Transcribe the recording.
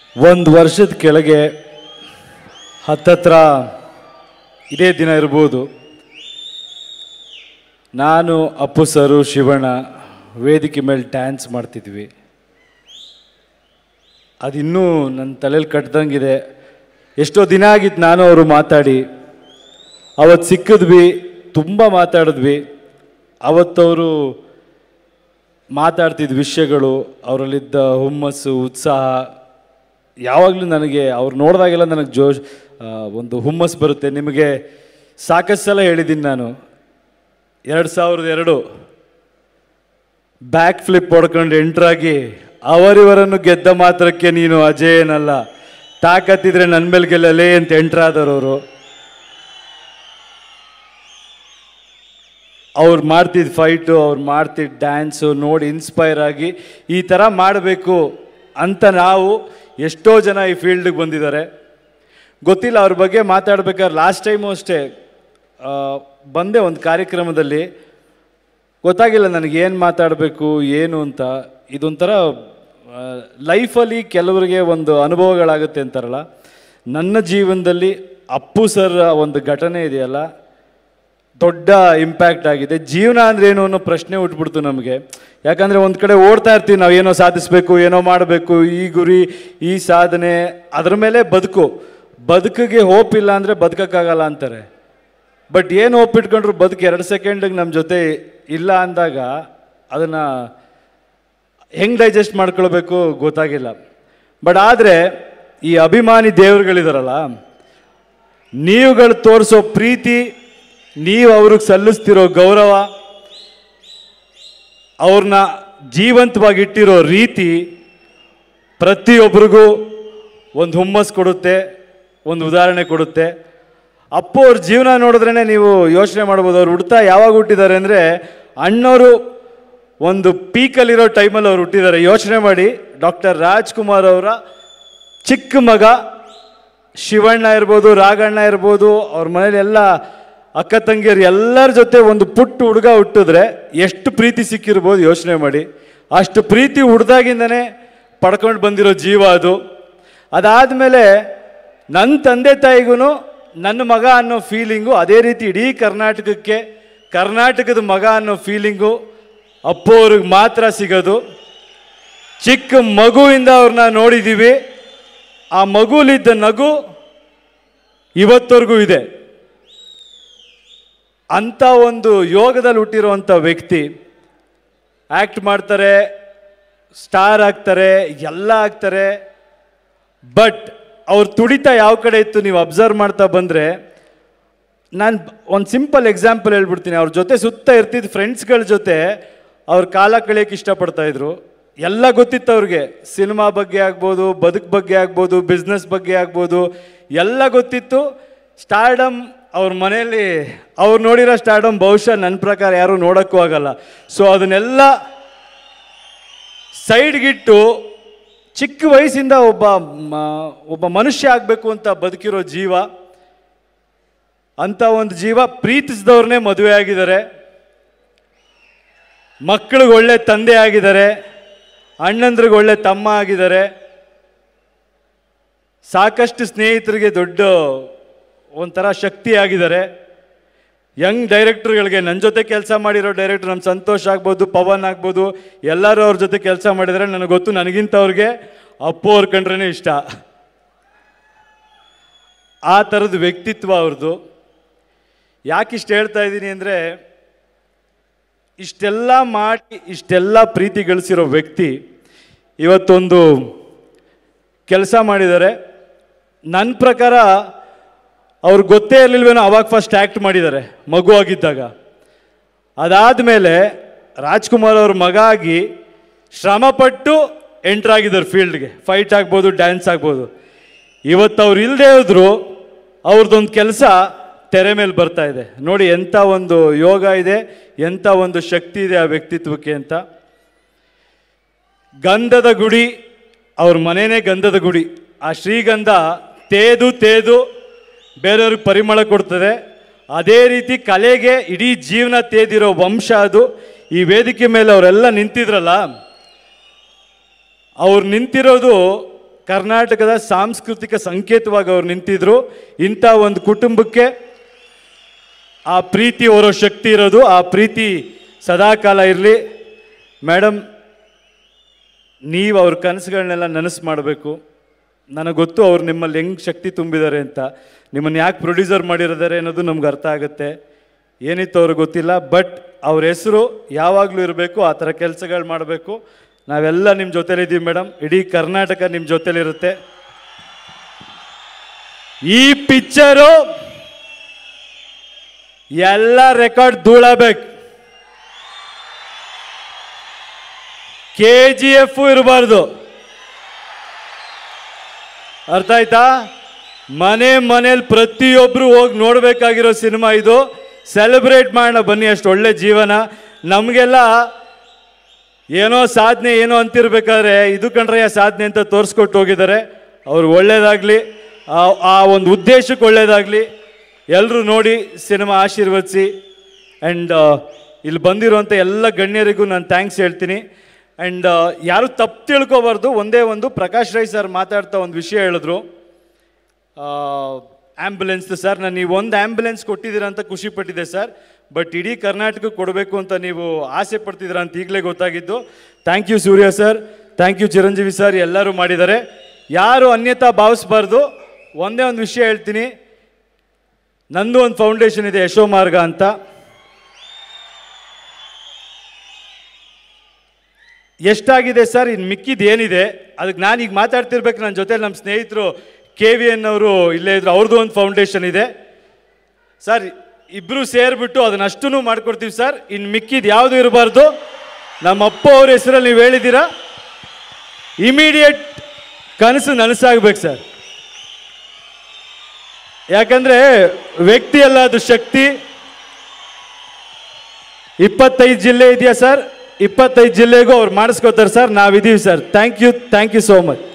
ಒಂದು ವರ್ಷದ ಕೆಳಗೆ ಹತ್ತತ್ರ ಇದೇ ದಿನ ಇರ್ಬೋದು ನಾನು ಅಪ್ಪು ಸರು ಶಿವಣ್ಣ ವೇದಿಕೆ ಮೇಲೆ ಡ್ಯಾನ್ಸ್ ಮಾಡ್ತಿದ್ವಿ ಅದಿನ್ನೂ ನನ್ನ ತಲೆಯಲ್ಲಿ ಕಟ್ದಂಗಿದೆ ಎಷ್ಟೋ ದಿನ ಆಗಿತ್ತು ನಾನು ಅವರು ಮಾತಾಡಿ ಅವತ್ತು ಸಿಕ್ಕಿದ್ವಿ ತುಂಬ ಮಾತಾಡಿದ್ವಿ ಅವತ್ತವರು ಮಾತಾಡ್ತಿದ್ದ ವಿಷಯಗಳು ಅವರಲ್ಲಿದ್ದ ಹುಮ್ಮಸ್ಸು ಉತ್ಸಾಹ ಯಾವಾಗಲೂ ನನಗೆ ಅವ್ರು ನೋಡಿದಾಗೆಲ್ಲ ನನಗೆ ಜೋಶ್ ಆ, ಒಂದು ಹುಮ್ಮಸ್ ಬರುತ್ತೆ ನಿಮಗೆ ಸಾಕಷ್ಟು ಸಲ ಹೇಳಿದ್ದೀನಿ ನಾನು ಎರಡು ಸಾವಿರದ ಎರಡು ಬ್ಯಾಕ್ ಫ್ಲಿಪ್ ಹೊಡ್ಕೊಂಡು ಎಂಟ್ರಾಗಿ ಅವರಿವರನ್ನು ಗೆದ್ದ ಮಾತ್ರಕ್ಕೆ ನೀನು ಅಜೇಯನಲ್ಲ ತಾಕತ್ತಿದ್ರೆ ನನ್ನ ಮೇಲೆ ಗೆಲ್ಲಲೇ ಅಂತ ಎಂಟ್ರಾದವರು ಅವ್ರು ಮಾಡ್ತಿದ್ದ ಫೈಟು ಅವ್ರು ಮಾಡ್ತಿದ್ದ ಡ್ಯಾನ್ಸು ನೋಡಿ ಇನ್ಸ್ಪೈರ್ ಆಗಿ ಈ ಥರ ಮಾಡಬೇಕು ಅಂತ ನಾವು ಎಷ್ಟೋ ಜನ ಈ ಫೀಲ್ಡಿಗೆ ಬಂದಿದ್ದಾರೆ ಗೊತ್ತಿಲ್ಲ ಅವ್ರ ಬಗ್ಗೆ ಮಾತಾಡ್ಬೇಕಾದ್ರೆ ಲಾಸ್ಟ್ ಟೈಮು ಅಷ್ಟೇ ಆ, ಬಂದೆ ಒಂದು ಕಾರ್ಯಕ್ರಮದಲ್ಲಿ ಗೊತ್ತಾಗಿಲ್ಲ ನನಗೆ ಏನು ಮಾತಾಡಬೇಕು ಏನು ಅಂತ ಇದೊಂಥರ ಲೈಫಲ್ಲಿ ಕೆಲವರಿಗೆ ಒಂದು ಅನುಭವಗಳಾಗುತ್ತೆ ಅಂತಾರಲ್ಲ ನನ್ನ ಜೀವನದಲ್ಲಿ ಅಪ್ಪು ಸರ್ ಒಂದು ಘಟನೆ ಇದೆಯಲ್ಲ ದೊಡ್ಡ ಇಂಪ್ಯಾಕ್ಟ್ ಆಗಿದೆ ಜೀವನ ಅಂದ್ರೆ ಏನು ಅನ್ನೋ ಪ್ರಶ್ನೆ ಉಟ್ಬಿಡ್ತು ನಮಗೆ ಯಾಕಂದ್ರೆ ಒಂದು ಕಡೆ ಓಡ್ತಾ ಇರ್ತೀವಿ ನಾವು ಏನೋ ಸಾಧಿಸ್ಬೇಕು ಏನೋ ಮಾಡಬೇಕು ಈ ಗುರಿ ಈ ಸಾಧನೆ ಅದ್ರ ಮೇಲೆ ಬದುಕು ಬದುಕಿಗೆ ಹೋಪ್ ಇಲ್ಲ ಅಂದರೆ ಬದುಕಕ್ಕಾಗಲ್ಲ ಅಂತಾರೆ ಬಟ್ ಏನು ಹೋಪ್ ಇಟ್ಕೊಂಡ್ರು ಬದುಕು ಎರಡು ಸೆಕೆಂಡಿಗೆ ನಮ್ಮ ಜೊತೆ ಇಲ್ಲ ಅಂದಾಗ ಅದನ್ನು ಹೆಂಗೆ ಡೈಜೆಸ್ಟ್ ಮಾಡ್ಕೊಳ್ಬೇಕು ಗೊತ್ತಾಗಿಲ್ಲ ಬಟ್ ಆದರೆ ಈ ಅಭಿಮಾನಿ ದೇವರುಗಳಿದಾರಲ್ಲ ನೀವುಗಳು ತೋರಿಸೋ ಪ್ರೀತಿ ನೀವು ಅವ್ರಿಗೆ ಸಲ್ಲಿಸ್ತಿರೋ ಗೌರವ ಅವ್ರನ್ನ ಜೀವಂತವಾಗಿ ಇಟ್ಟಿರೋ ರೀತಿ ಪ್ರತಿಯೊಬ್ಬರಿಗೂ ಒಂದು ಹುಮ್ಮಸ್ ಕೊಡುತ್ತೆ ಒಂದು ಉದಾಹರಣೆ ಕೊಡುತ್ತೆ ಅಪ್ಪು ಅವ್ರ ಜೀವನ ನೋಡಿದ್ರೇ ನೀವು ಯೋಚನೆ ಮಾಡ್ಬೋದು ಅವ್ರು ಹುಡ್ತಾ ಯಾವಾಗ ಹುಟ್ಟಿದ್ದಾರೆ ಅಂದರೆ ಅಣ್ಣವರು ಒಂದು ಪೀಕಲ್ಲಿರೋ ಟೈಮಲ್ಲಿ ಅವ್ರು ಹುಟ್ಟಿದ್ದಾರೆ ಯೋಚನೆ ಮಾಡಿ ಡಾಕ್ಟರ್ ರಾಜ್ಕುಮಾರ್ ಅವರ ಚಿಕ್ಕ ಮಗ ಶಿವಣ್ಣ ಇರ್ಬೋದು ರಾಘಣ್ಣ ಇರ್ಬೋದು ಅವ್ರ ಮನೇಲಿ ಎಲ್ಲ ಅಕ್ಕ ತಂಗಿಯರು ಎಲ್ಲರ ಜೊತೆ ಒಂದು ಪುಟ್ಟ ಹುಡುಗ ಹುಟ್ಟಿದ್ರೆ ಎಷ್ಟು ಪ್ರೀತಿ ಸಿಕ್ಕಿರ್ಬೋದು ಯೋಚನೆ ಮಾಡಿ ಅಷ್ಟು ಪ್ರೀತಿ ಹುಡ್ದಾಗಿಂದನೇ ಪಡ್ಕೊಂಡು ಬಂದಿರೋ ಜೀವ ಅದು ಅದಾದಮೇಲೆ ನನ್ನ ತಂದೆ ತಾಯಿಗೂ ನನ್ನ ಮಗ ಅನ್ನೋ ಫೀಲಿಂಗು ಅದೇ ರೀತಿ ಇಡೀ ಕರ್ನಾಟಕಕ್ಕೆ ಕರ್ನಾಟಕದ ಮಗ ಅನ್ನೋ ಫೀಲಿಂಗು ಅಪ್ಪು ಅವ್ರಿಗೆ ಮಾತ್ರ ಸಿಗೋದು ಚಿಕ್ಕ ಮಗುವಿಂದ ಅವ್ರನ್ನ ನೋಡಿದ್ದೀವಿ ಆ ಮಗುಲಿದ್ದ ನಗು ಇವತ್ತವರೆಗೂ ಇದೆ ಅಂಥ ಒಂದು ಯೋಗದಲ್ಲಿ ಹುಟ್ಟಿರುವಂಥ ವ್ಯಕ್ತಿ ಆ್ಯಕ್ಟ್ ಮಾಡ್ತಾರೆ ಸ್ಟಾರ್ ಆಗ್ತಾರೆ ಎಲ್ಲ ಆಗ್ತಾರೆ ಬಟ್ ಅವ್ರ ತುಡಿತ ಯಾವ ಕಡೆ ಇತ್ತು ನೀವು ಅಬ್ಸರ್ವ್ ಮಾಡ್ತಾ ಬಂದರೆ ನಾನು ಒಂದು ಸಿಂಪಲ್ ಎಕ್ಸಾಂಪಲ್ ಹೇಳ್ಬಿಡ್ತೀನಿ ಅವ್ರ ಜೊತೆ ಸುತ್ತ ಇರ್ತಿದ್ದ ಫ್ರೆಂಡ್ಸ್ಗಳ ಜೊತೆ ಅವ್ರ ಕಾಲ ಕಳೆಯೋಕೆ ಇಷ್ಟಪಡ್ತಾ ಇದ್ರು ಎಲ್ಲ ಗೊತ್ತಿತ್ತು ಅವ್ರಿಗೆ ಸಿನಿಮಾ ಬಗ್ಗೆ ಆಗ್ಬೋದು ಬದುಕು ಬಗ್ಗೆ ಆಗ್ಬೋದು ಬಿಸ್ನೆಸ್ ಬಗ್ಗೆ ಆಗ್ಬೋದು ಎಲ್ಲ ಗೊತ್ತಿತ್ತು ಸ್ಟಾರ್ಡಮ್ ಅವ್ರ ಮನೆಯಲ್ಲಿ ಅವ್ರು ನೋಡಿರೋ ಸ್ಟಾರ್ಡಮ್ ಬಹುಶಃ ನನ್ನ ಪ್ರಕಾರ ಯಾರೂ ನೋಡೋಕ್ಕೂ ಆಗಲ್ಲ ಸೊ ಅದನ್ನೆಲ್ಲ ಸೈಡ್ಗಿಟ್ಟು ಚಿಕ್ಕ ವಯಸ್ಸಿಂದ ಒಬ್ಬ ಮ- ಒಬ್ಬ ಮನುಷ್ಯ ಆಗಬೇಕು ಅಂತ ಬದುಕಿರೋ ಜೀವ ಅಂತ ಒಂದು ಜೀವ ಪ್ರೀತಿಸಿದವ್ರನ್ನೇ ಮದುವೆ ಆಗಿದ್ದಾರೆ ಮಕ್ಕಳಿಗೆ ಒಳ್ಳೆ ತಂದೆ ಆಗಿದ್ದಾರೆ ಅಣ್ಣಂದ್ರಿಗೆ ಒಳ್ಳೆ ತಮ್ಮ ಆಗಿದ್ದಾರೆ ಸಾಕಷ್ಟು ಸ್ನೇಹಿತರಿಗೆ ದೊಡ್ಡ ಒಂಥರ ಶಕ್ತಿ ಆಗಿದ್ದಾರೆ ಯಂಗ್ ಡೈರೆಕ್ಟರ್ಗಳಿಗೆ ನನ್ನ ಜೊತೆ ಕೆಲಸ ಮಾಡಿರೋ ಡೈರೆಕ್ಟರ್ ನಮ್ಮ ಸಂತೋಷ್ ಆಗ್ಬೋದು ಪವನ್ ಆಗ್ಬೋದು ಎಲ್ಲರೂ ಅವ್ರ ಜೊತೆ ಕೆಲಸ ಮಾಡಿದರೆ ನನಗೆ ಗೊತ್ತು ನನಗಿಂತ ಅವ್ರಿಗೆ ಅಪ್ಪು ಅವ್ರ ಕಂಡ್ರೇ ಇಷ್ಟ ಆ ಥರದ ವ್ಯಕ್ತಿತ್ವ ಅವ್ರದ್ದು ಯಾಕೆ ಇಷ್ಟು ಹೇಳ್ತಾ ಇದ್ದೀನಿ ಅಂದರೆ ಇಷ್ಟೆಲ್ಲ ಮಾಡಿ ಇಷ್ಟೆಲ್ಲ ಪ್ರೀತಿ ಗಳಿಸಿರೋ ವ್ಯಕ್ತಿ ಇವತ್ತೊಂದು ಕೆಲಸ ಮಾಡಿದ್ದಾರೆ ನನ್ನ ಪ್ರಕಾರ ಅವ್ರಿಗೆ ಗೊತ್ತೇ ಇರಲಿಲ್ವೇನೋ ಅವಾಗ ಫಸ್ಟ್ ಆ್ಯಕ್ಟ್ ಮಾಡಿದ್ದಾರೆ ಮಗು ಆಗಿದ್ದಾಗ ಅದಾದಮೇಲೆ ರಾಜ್ಕುಮಾರ್ ಅವ್ರ ಮಗ ಆಗಿ ಶ್ರಮಪಟ್ಟು ಎಂಟ್ರಾಗಿದ್ದಾರೆ ಫೀಲ್ಡ್ಗೆ ಫೈಟ್ ಆಗ್ಬೋದು ಡ್ಯಾನ್ಸ್ ಆಗ್ಬೋದು ಇವತ್ತು ಅವ್ರು ಇಲ್ಲದೆ ಹೋದ್ರು ಅವ್ರದ್ದೊಂದು ಕೆಲಸ ತೆರೆ ಮೇಲೆ ಬರ್ತಾ ಇದೆ ನೋಡಿ ಎಂಥ ಒಂದು ಯೋಗ ಇದೆ ಎಂಥ ಒಂದು ಶಕ್ತಿ ಇದೆ ಆ ವ್ಯಕ್ತಿತ್ವಕ್ಕೆ ಅಂತ ಗಂಧದ ಗುಡಿ ಅವ್ರ ಮನೆಯೇ ಗಂಧದ ಗುಡಿ ಆ ಶ್ರೀಗಂಧ ತೇದು ತೇದು ಬೇರೆಯವ್ರಿಗೆ ಪರಿಮಳ ಕೊಡ್ತದೆ ಅದೇ ರೀತಿ ಕಲೆಗೆ ಇಡೀ ಜೀವನ ತೇದಿರೋ ವಂಶ ಅದು ಈ ವೇದಿಕೆ ಮೇಲೆ ಅವರೆಲ್ಲ ನಿಂತಿದ್ರಲ್ಲ ಅವ್ರು ನಿಂತಿರೋದು ಕರ್ನಾಟಕದ ಸಾಂಸ್ಕೃತಿಕ ಸಂಕೇತವಾಗಿ ಅವ್ರು ನಿಂತಿದ್ರು ಇಂಥ ಒಂದು ಕುಟುಂಬಕ್ಕೆ ಆ ಪ್ರೀತಿ ಹೊರೋ ಶಕ್ತಿ ಇರೋದು ಆ ಪ್ರೀತಿ ಸದಾಕಾಲ ಇರಲಿ ಮೇಡಮ್ ನೀವು ಅವ್ರ ಕನಸುಗಳನ್ನೆಲ್ಲ ನನಸು ಮಾಡಬೇಕು ನನಗೆ ಗೊತ್ತು ಅವ್ರು ನಿಮ್ಮಲ್ಲಿ ಹೆಂಗೆ ಶಕ್ತಿ ತುಂಬಿದ್ದಾರೆ ಅಂತ ನಿಮ್ಮನ್ನು ಯಾಕೆ ಪ್ರೊಡ್ಯೂಸರ್ ಮಾಡಿರೋದಾರೆ ಅನ್ನೋದು ನಮ್ಗೆ ಅರ್ಥ ಆಗುತ್ತೆ ಏನಿತ್ತು ಅವ್ರಿಗೆ ಗೊತ್ತಿಲ್ಲ ಬಟ್ ಅವ್ರ ಹೆಸರು ಯಾವಾಗಲೂ ಇರಬೇಕು ಆ ಥರ ಕೆಲಸಗಳು ಮಾಡಬೇಕು ನಾವೆಲ್ಲ ನಿಮ್ಮ ಜೊತೆಲಿದ್ದೀವಿ ಮೇಡಮ್ ಇಡೀ ಕರ್ನಾಟಕ ನಿಮ್ಮ ಜೊತೆಲಿರುತ್ತೆ ಈ ಪಿಕ್ಚರು ಎಲ್ಲ ರೆಕಾರ್ಡ್ ಧೂಳಬೇಕು ಕೆ ಜಿ ಎಫ್ ಇರಬಾರ್ದು ಅರ್ಥ ಆಯ್ತಾ ಮನೆ ಮನೇಲಿ ಪ್ರತಿಯೊಬ್ಬರು ಹೋಗಿ ನೋಡಬೇಕಾಗಿರೋ ಸಿನಿಮಾ ಇದು ಸೆಲೆಬ್ರೇಟ್ ಮಾಡೋಣ ಬನ್ನಿ ಅಷ್ಟು ಒಳ್ಳೆ ಜೀವನ ನಮಗೆಲ್ಲ ಏನೋ ಸಾಧನೆ ಏನೋ ಅಂತಿರ್ಬೇಕಾದ್ರೆ ಇದು ಕಂಡ್ರಯ್ಯ ಸಾಧನೆ ಅಂತ ತೋರಿಸ್ಕೊಟ್ಟು ಹೋಗಿದ್ದಾರೆ ಅವ್ರು ಒಳ್ಳೇದಾಗಲಿ ಆ ಒಂದು ಉದ್ದೇಶಕ್ಕೆ ಒಳ್ಳೇದಾಗಲಿ ಎಲ್ಲರೂ ನೋಡಿ ಸಿನಿಮಾ ಆಶೀರ್ವದಿಸಿ ಆ್ಯಂಡ್ ಇಲ್ಲಿ ಬಂದಿರುವಂಥ ಎಲ್ಲ ಗಣ್ಯರಿಗೂ ನಾನು ಥ್ಯಾಂಕ್ಸ್ ಹೇಳ್ತೀನಿ ಆ್ಯಂಡ್ ಯಾರು ತಪ್ಪು ತಿಳ್ಕೊಬಾರ್ದು ಒಂದೇ ಒಂದು ಪ್ರಕಾಶ್ ರೈ ಸರ್ ಮಾತಾಡ್ತಾ ಒಂದು ವಿಷಯ ಹೇಳಿದ್ರು ಆ್ಯಂಬುಲೆನ್ಸ್ ಸರ್ ನಾನು ನೀವು ಒಂದು ಆ್ಯಂಬುಲೆನ್ಸ್ ಕೊಟ್ಟಿದ್ದೀರಾ ಅಂತ ಖುಷಿ ಪಟ್ಟಿದ್ದೆ ಸರ್ ಬಟ್ ಇಡೀ ಕರ್ನಾಟಕಕ್ಕೆ ಕೊಡಬೇಕು ಅಂತ ನೀವು ಆಸೆ ಪಡ್ತಿದ್ದೀರಾ ಅಂತ ಈಗಲೇ ಗೊತ್ತಾಗಿದ್ದು thank you Surya sir thank you Chiranjeevi sir ಎಲ್ಲರೂ ಮಾಡಿದ್ದಾರೆ ಯಾರು ಅನ್ಯತಾ ಭಾವಿಸ್ಬಾರ್ದು ಒಂದೇ ಒಂದು ವಿಷಯ ಹೇಳ್ತೀನಿ ನಂದು ಒಂದು ಫೌಂಡೇಶನ್ ಇದೆ ಯಶೋ ಮಾರ್ಗ ಅಂತ ಎಷ್ಟಾಗಿದೆ ಸರ್ ಇನ್ನು ಮಿಕ್ಕಿದ್ದು ಏನಿದೆ ಅದಕ್ಕೆ ನಾನು ಈಗ ಮಾತಾಡ್ತಿರ್ಬೇಕು ನನ್ನ ಜೊತೆ ನಮ್ಮ ಸ್ನೇಹಿತರು ಕೆ ವಿ ಎನ್ ಅವರು ಇಲ್ಲೇ ಇದ್ರು ಅವ್ರದ್ದು ಒಂದು ಫೌಂಡೇಶನ್ ಇದೆ ಸರ್ ಇಬ್ಬರು ಸೇರಿಬಿಟ್ಟು ಅದನ್ನಷ್ಟೂ ಮಾಡ್ಕೊಡ್ತೀವಿ ಸರ್ ಇನ್ನು ಮಿಕ್ಕಿದ್ದು ಯಾವುದು ಇರಬಾರ್ದು ನಮ್ಮ ಅಪ್ಪ ಅವ್ರ ಹೆಸರಲ್ಲಿ ನೀವು ಹೇಳಿದ್ದೀರಾ ಇಮಿಡಿಯೇಟ್ ಕನಸು ನನಸಾಗ್ಬೇಕು ಸರ್ ಯಾಕಂದ್ರೆ ವ್ಯಕ್ತಿ ಅಲ್ಲ ಅದು ಶಕ್ತಿ ಇಪ್ಪತ್ತೈದು ಜಿಲ್ಲೆ ಇದೆಯಾ ಸರ್ ಇಪ್ಪತ್ತೈದು ಜಿಲ್ಲೆಗೂ ಅವ್ರು ಮಾಡಿಸ್ಕೋತಾರೆ ಸರ್ ನಾವಿದ್ದೀವಿ sir thank you thank you so much